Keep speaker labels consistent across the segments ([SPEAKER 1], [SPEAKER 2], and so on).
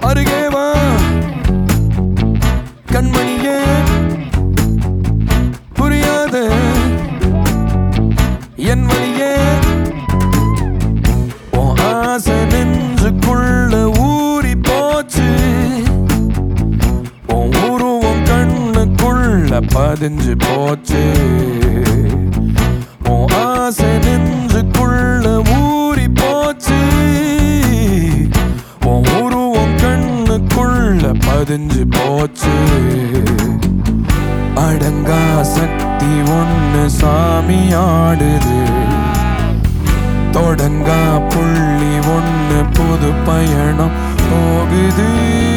[SPEAKER 1] அருகே வா கண்மணியே புரியாத என் வழியே உன் ஆசை நெஞ்சுக்குள்ள ஊறி போச்சு உன் உருவம் கண்ணுக்குள்ள பதிஞ்சு போச்சு உன் ஆசை நெஞ்சுக்குள்ள ஊறி போச்சு உன் உருவம் கண்ணுக்குள்ள பதிஞ்சு போச்சு அடங்கா சக்தி ஒண்ணு சாமி ஆடுது தொடங்கா புள்ளி ஒண்ணு புது பயணம் போகுது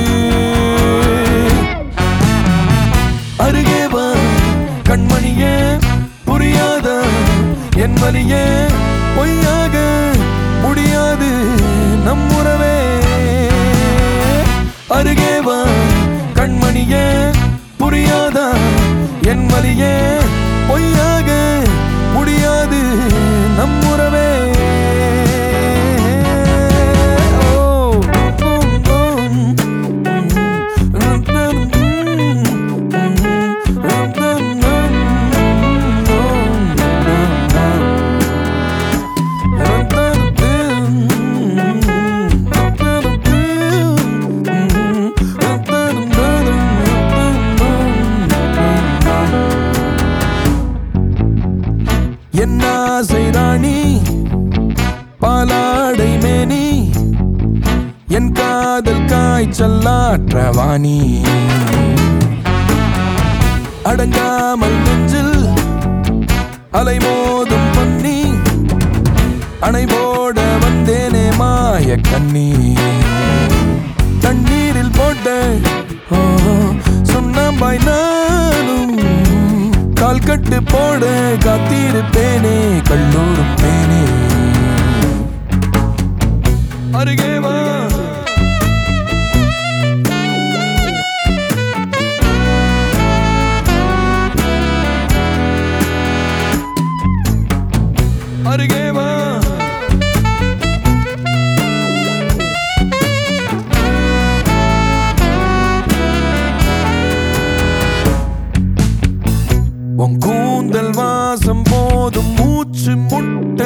[SPEAKER 1] அருகே வா கண்மணியே புரியாத என் வலியே பொய்யாக முடியாது நம் உறவே அருகே வா கண்மணியே புரியாத என் வலியே பொய்யாக முடியாது நம் உறவே ஓ, உம், உம். என் ஆசை ராணி பாலாடை மேனி என் காதல் காய்ச்சல்லாற்றவாணி அடங்காமல் நெஞ்சில் அலைமோதும் பொன்னி அணை போட வந்தேனே மாய கண்ணி தண்ணீரில் போட்ட ஓ, சுண்ணாம்பாய் நானும் கால் கட்டு போட காத்திருப்பேனே கல்லூரும் பேனே அருகே வா அருகே வா உன் கூந்தல் வாசம் போதும் மூச்சு முட்ட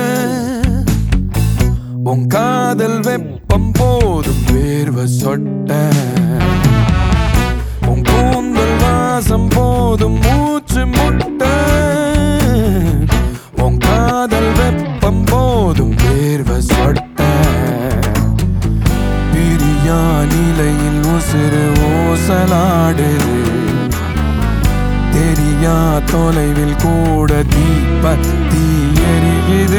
[SPEAKER 1] உன் காதல் வெப்பம் போதும் வேர்வை சொட்ட உன் கூந்தல் வாசம் போதும் மூச்சு முட்ட உன் காதல் வெப்பம் போதும் வேர்வை சொட்ட பிரியா நிலையில் உசிறு ஓசலாடுது தெரியா தொலைவில் கூட தீப தீ எரியுது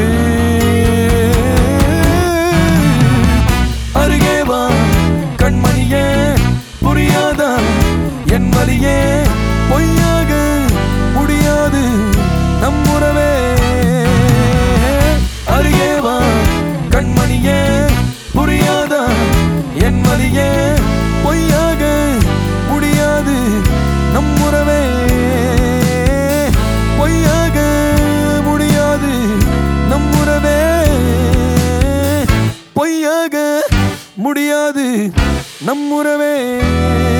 [SPEAKER 1] அருகே வா கண்மணியே புரியாதா என் வலியே பொய்யாக முடியாது நம் உறவே அருகே வா கண்மணியே புரியாதா என் வலியே பொய்யாக முடியாது நம் உறவே பொய்யாக முடியாது நம் உறவே பொய்யாக முடியாது நம் உறவே